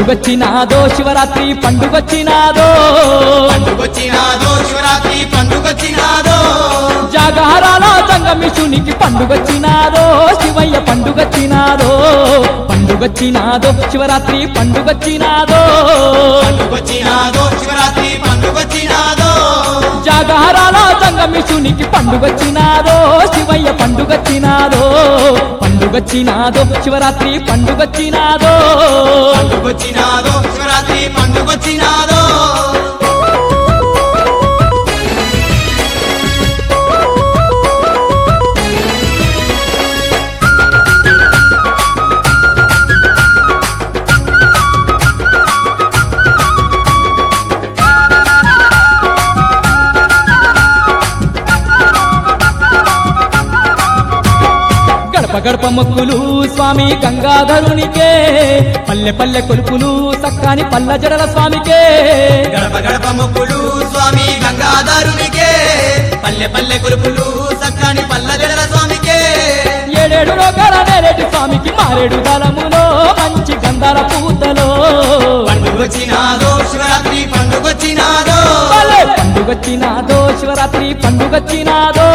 పండుగచ్చినాదో శివరాత్రి పండుగచ్చినాదో పండుగొచ్చినాదో శివరాత్రి పండుగొచ్చినాదో జాగారాల సంగమిషునికి పండుగచ్చినాదో శివయ్య పండుగచ్చినాదో పండుగచ్చినాదో శివరాత్రి పండుగచ్చినాదో పండుగొచ్చినాదో శివరాత్రి పండుగొచ్చినాదో జాగారాల సంగమిషునికి పండుగచ్చినాదో శివయ్య పండుగచ్చినాదో పండుగచ్చినాదో శివరాత్రి పండుగచ్చినాదో పండుగొచ్చినాదో శివరాత్రి పండుగొచ్చినాదో గడప గడప మొక్కులు స్వామి గంగాధరునికే పల్లె పల్లె కొలుపులు సక్కాని పల్ల జడల స్వామికే గడప గడప మొక్కులు స్వామి గంగాధరునికే పల్లె పల్లె కొలుపులు సక్కని పల్ల జడల స్వామికే ఏడేడు రోగాల నేరేడు స్వామికి మారేడు దళములో మంచి గంధాల పూతలో పండుగొచ్చినాదో శివరాత్రి పండుగొచ్చినాదో భలే పండుగచ్చినాదో శివరాత్రి పండుగచ్చినాదో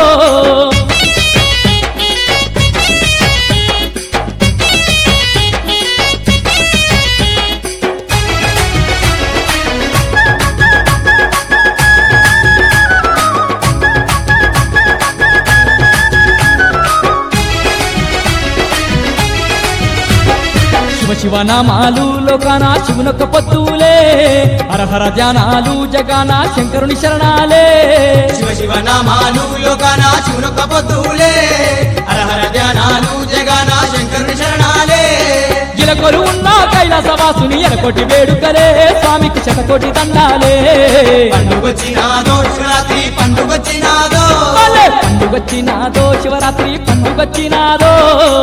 శివ శివ నామాలు లోకాన శివునొక్క పొత్తులే హరహర ధ్యానాలు జగాన శంకరుని శరణాలే శివ శివ నామాలు లోకాన శివునొక్క పొద్దులే హరహర ధ్యానాలు జగాన శంకరుని శరణాలే ఇలకొలు ఉన్న కైలాసవాసుని ఎలకొటి వేడుకలే స్వామికి శతకోటి దండాలే పండుగొచ్చినాదో శివరాత్రి పండుగొచ్చినాదో భలే పండుగచ్చినాదో శివరాత్రి పండుగచ్చినాదో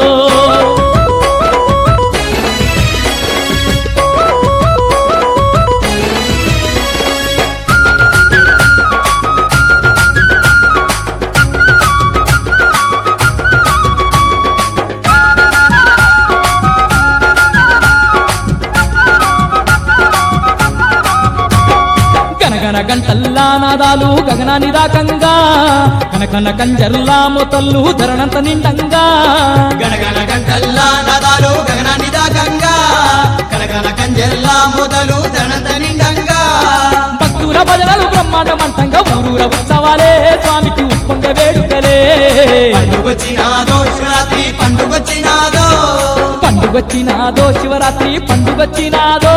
గనగన గంటల్లా నాదాలు గగనాని దాకంగా కనకన కంజర్లా మొతల్లు ధరణంత నిండంగా గణగణ గంటల్లా నదాలు గగనాన్ని దాకంగా కనగన కంజల్లా మొదలు ధనంత నిండంగా భక్తుల భజనలు బ్రహ్మాండమంతంగా ఊరూర ఉత్సవాలే స్వామికి ఉప్పొంగ వేడుకలే పండుగొచ్చినాదో శివరాత్రి పండుగొచ్చినాదో పండుగచ్చినాదో శివరాత్రి పండుగచ్చినాదో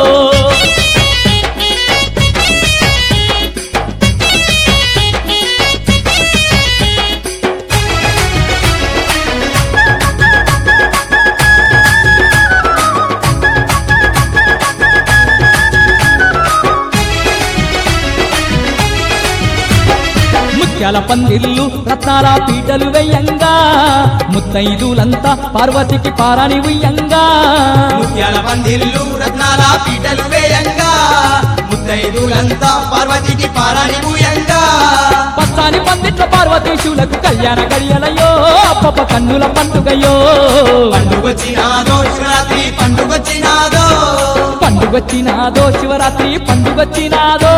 ముత్యాల పందిళ్ళు రత్నాల పీటలు వెయ్యంగా ముత్తైదులంతా పార్వతికి పారాని ఉయ్యంగా ముత్యాల పందిళ్ళు రత్నాల పీటలు వేయంగా ముత్తైదులంతా పార్వతికి పారాని పూయంగా పచ్చాని పందిట్ల పార్వతీశులకు కళ్యాణ గడియలయో అప్పప్ప కన్నుల పండుగయో పండుగొచ్చినాదో శివరాత్రి పండుగొచ్చినాదో పండుగచ్చినాదో శివరాత్రి పండుగచ్చినాదో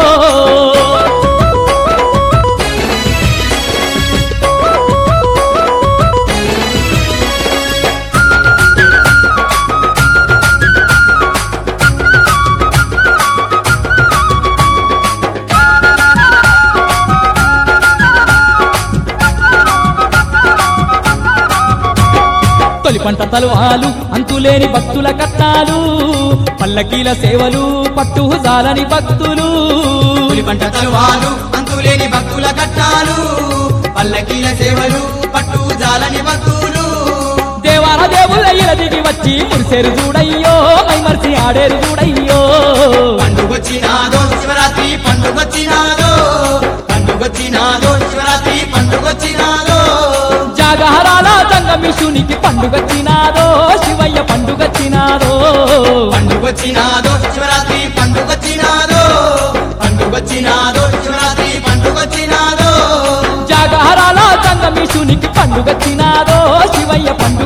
తొలి పంట తలువాలు అంతులేని భక్తుల కట్టాలు పల్లకీల సేవలు పట్టు జాలని భక్తులు పులి పంట తలువాలు అంతులేని భక్తుల కట్టాలు పల్లకీల సేవలు పట్టు జాలని భక్తులు దేవాల దేవుల ఇల దిగి వచ్చి మురిసేరు చూడయ్యో మైమర్చి ఆడేరు చూడయ్యో పండుగొచ్చినాదో శివరాత్రి పండుగొచ్చినాదో పండుగొచ్చినాదో శివరాత్రి పండుగొచ్చినాదో జాగహరాల సంగమిషునికి పండుగచ్చినాదో శివయ్య పండుగచ్చినాదో పండుగొచ్చినాదో శివరాత్రి పండుగొచ్చినాదో పండుగొచ్చినాదో శివరాత్రి పండుగొచ్చినాదో జాగహరాల సంగమిషునికి పండుగచ్చినాదో శివయ్య పండుగ